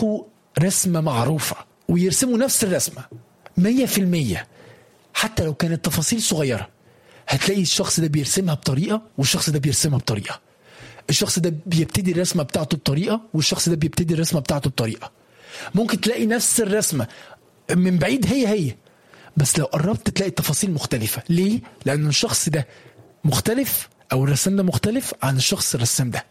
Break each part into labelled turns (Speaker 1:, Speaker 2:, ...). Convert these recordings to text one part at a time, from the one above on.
Speaker 1: يرسخوا رسمة معروفة ويرسموا نفس الرسمة مية في المية حتى لو كانت تفاصيل صغيرة هتلاقي الشخص ده بيرسمها بطريقة والشخص ده بيرسمها بطريقة الشخص ده بيبتدي الرسمة بتاعته بطريقة والشخص ده بيبتدي الرسمة بتاعته بطريقة ممكن تلاقي نفس الرسمة من بعيد هي هي بس لو قربت تلاقي التفاصيل مختلفة ليه؟ لأن الشخص ده مختلف أو الرسام ده مختلف عن الشخص الرسام ده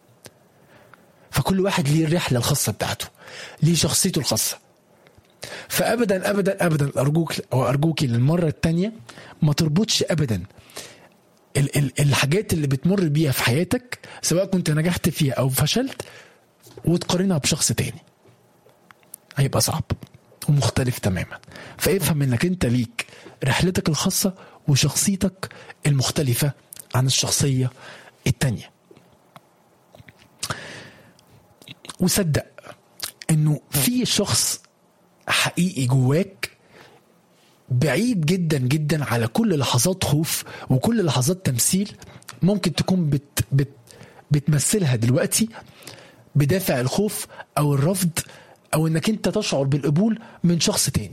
Speaker 1: فكل واحد ليه الرحلة الخاصة بتاعته ليه شخصيته الخاصة فأبدا أبدا أبدا أرجوك أو أرجوكي للمرة التانية ما تربطش أبدا ال- ال- الحاجات اللي بتمر بيها في حياتك سواء كنت نجحت فيها أو فشلت وتقارنها بشخص تاني هيبقى صعب ومختلف تماما فافهم انك انت ليك رحلتك الخاصة وشخصيتك المختلفة عن الشخصية التانية وصدق انه في شخص حقيقي جواك بعيد جدا جدا على كل لحظات خوف وكل لحظات تمثيل ممكن تكون بت بت بتمثلها دلوقتي بدافع الخوف او الرفض او انك انت تشعر بالقبول من شخص تاني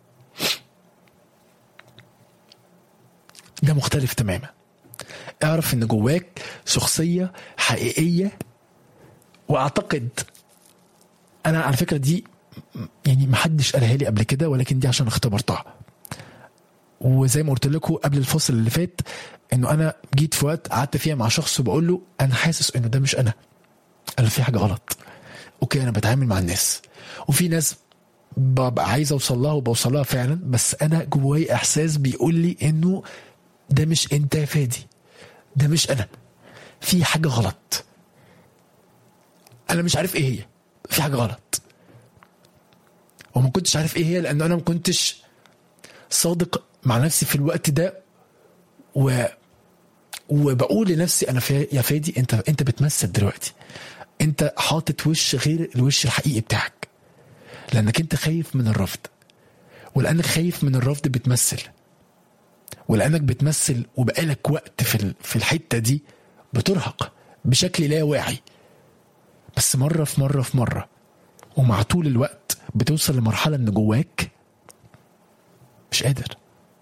Speaker 1: ده مختلف تماما اعرف ان جواك شخصية حقيقية واعتقد انا على فكرة دي يعني محدش قالها لي قبل كده ولكن دي عشان اختبرتها وزي ما قلت لكم قبل الفصل اللي فات انه انا جيت في وقت قعدت فيها مع شخص وبقول له انا حاسس انه ده مش انا انا في حاجه غلط اوكي انا بتعامل مع الناس وفي ناس ببقى عايز اوصل لها وبوصل لها فعلا بس انا جواي احساس بيقول لي انه ده مش انت يا فادي ده مش انا في حاجه غلط انا مش عارف ايه هي في حاجه غلط وما كنتش عارف ايه هي لان انا ما كنتش صادق مع نفسي في الوقت ده و وبقول لنفسي انا فا... يا فادي انت انت بتمثل دلوقتي انت حاطط وش غير الوش الحقيقي بتاعك لانك انت خايف من الرفض ولانك خايف من الرفض بتمثل ولانك بتمثل وبقالك وقت في ال... في الحته دي بترهق بشكل لا واعي بس مره في مره في مره ومع طول الوقت بتوصل لمرحله ان جواك مش قادر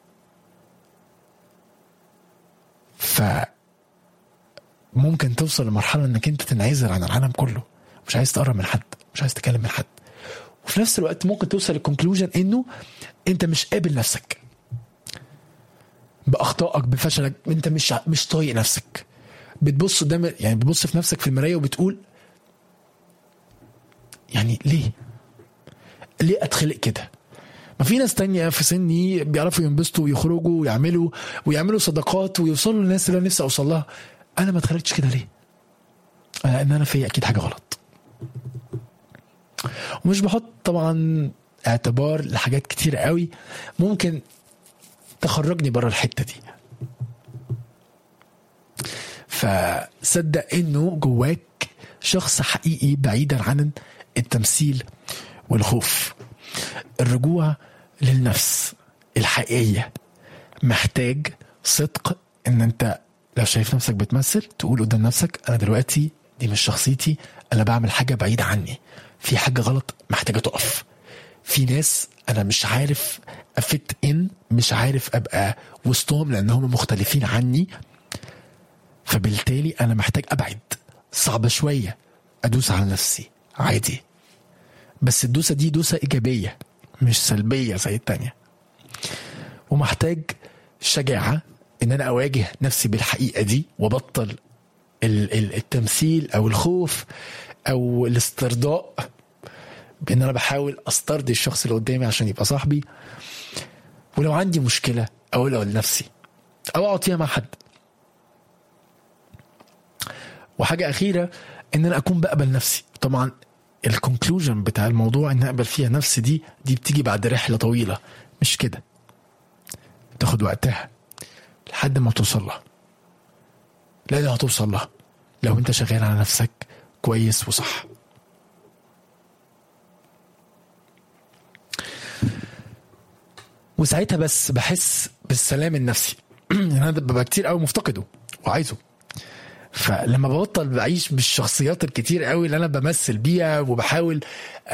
Speaker 1: ف ممكن توصل لمرحلة انك انت تنعزل عن العالم كله مش عايز تقرب من حد مش عايز تكلم من حد وفي نفس الوقت ممكن توصل للكونكلوجن انه انت مش قابل نفسك باخطائك بفشلك انت مش ع- مش طايق نفسك بتبص قدام يعني بتبص في نفسك في المرايه وبتقول يعني ليه ليه اتخلق كده ما في ناس تانية في سني بيعرفوا ينبسطوا ويخرجوا ويعملوا ويعملوا صداقات ويوصلوا للناس اللي انا نفسي اوصل لها انا ما اتخلقتش كده ليه؟ لان انا فيا اكيد حاجه غلط ومش بحط طبعا اعتبار لحاجات كتير قوي ممكن تخرجني بره الحته دي فصدق انه جواك شخص حقيقي بعيدا عن التمثيل والخوف الرجوع للنفس الحقيقيه محتاج صدق ان انت لو شايف نفسك بتمثل تقول قدام نفسك انا دلوقتي دي مش شخصيتي انا بعمل حاجه بعيده عني في حاجه غلط محتاجه تقف في ناس انا مش عارف افت ان مش عارف ابقى وسطهم لان هم مختلفين عني فبالتالي انا محتاج ابعد صعبه شويه ادوس على نفسي عادي بس الدوسه دي دوسه ايجابيه مش سلبيه زي التانيه ومحتاج شجاعه ان انا اواجه نفسي بالحقيقه دي وابطل ال- ال- التمثيل او الخوف او الاسترضاء بان انا بحاول استرضي الشخص اللي قدامي عشان يبقى صاحبي ولو عندي مشكله اقولها لنفسي او اقعد فيها مع حد وحاجه اخيره ان انا اكون بقبل نفسي طبعا الكونكلوجن بتاع الموضوع ان اقبل فيها نفسي دي دي بتيجي بعد رحله طويله مش كده تاخد وقتها لحد ما توصل لها لان هتوصل لها لو انت شغال على نفسك كويس وصح وساعتها بس بحس بالسلام النفسي انا ببقى كتير قوي مفتقده وعايزه فلما ببطل بعيش بالشخصيات الكتير قوي اللي انا بمثل بيها وبحاول